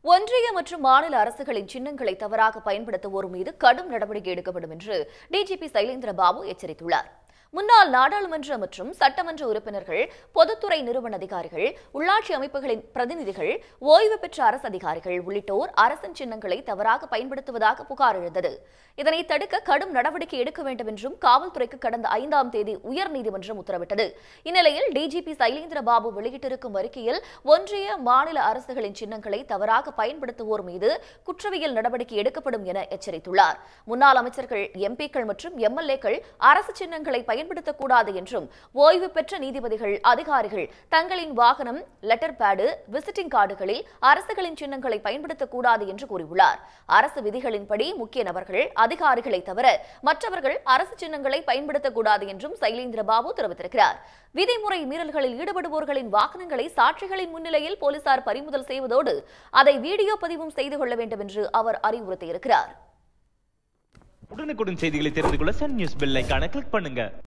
ஒன்றிய மற்றும் மாநில அரசுகளின் சின்னங்களை தவறாக பயன்படுத்துவோர் மீது கடும் நடவடிக்கை எடுக்கப்படும் என்று டிஜிபி சைலேந்திர பாபு எச்சரித்துள்ளார் முன்னாள் நாடாளுமன்ற மற்றும் சட்டமன்ற உறுப்பினர்கள் பொதுத்துறை நிறுவன அதிகாரிகள் உள்ளாட்சி அமைப்புகளின் பிரதிநிதிகள் ஓய்வு பெற்ற அரசு அதிகாரிகள் உள்ளிட்டோர் அரசின் சின்னங்களை தவறாக பயன்படுத்துவதாக புகார் எழுந்தது இதனை தடுக்க கடும் நடவடிக்கை எடுக்க வேண்டும் என்றும் காவல்துறைக்கு கடந்த ஐந்தாம் தேதி உயர்நீதிமன்றம் உத்தரவிட்டது இந்நிலையில் டிஜிபி சைலேந்திர பாபு வெளியிட்டிருக்கும் அறிக்கையில் ஒன்றிய மாநில அரசுகளின் சின்னங்களை தவறாக பயன்படுத்துவோர் மீது குற்றவியல் நடவடிக்கை எடுக்கப்படும் என எச்சரித்துள்ளார் முன்னாள் அமைச்சர்கள் எம்பிக்கள் மற்றும் எம்எல்ஏக்கள் அரசு சின்னங்களை பயன்படுத்தக்கூடாது என்றும் ஓய்வு பெற்ற நீதிபதிகள் அதிகாரிகள் தங்களின் வாகனம் லெட்டர் பேடு விசிட்டிங் கார்டுகளில் அரசுகளின் சின்னங்களை பயன்படுத்தக்கூடாது என்று கூறியுள்ளார் அரசு விதிகளின்படி முக்கிய நபர்கள் அதிகாரிகளை தவிர மற்றவர்கள் அரசு சின்னங்களை பயன்படுத்தக்கூடாது என்றும் சைலேந்திர பாபு தெரிவித்திருக்கிறார் விதிமுறை மீறல்களில் ஈடுபடுவோர்களின் வாகனங்களை சாட்சிகளின் முன்னிலையில் போலீசார் பறிமுதல் செய்வதோடு அதை வீடியோ பதிவும் செய்து கொள்ள வேண்டும் என்று அவர் அறிவுறுத்தியிருக்கிறார் உடனுக்குடன் செய்திகளை தெரிந்து கொள்ள சன் நியூஸ் பெல் ஐகானை கிளிக் பண்ணுங்க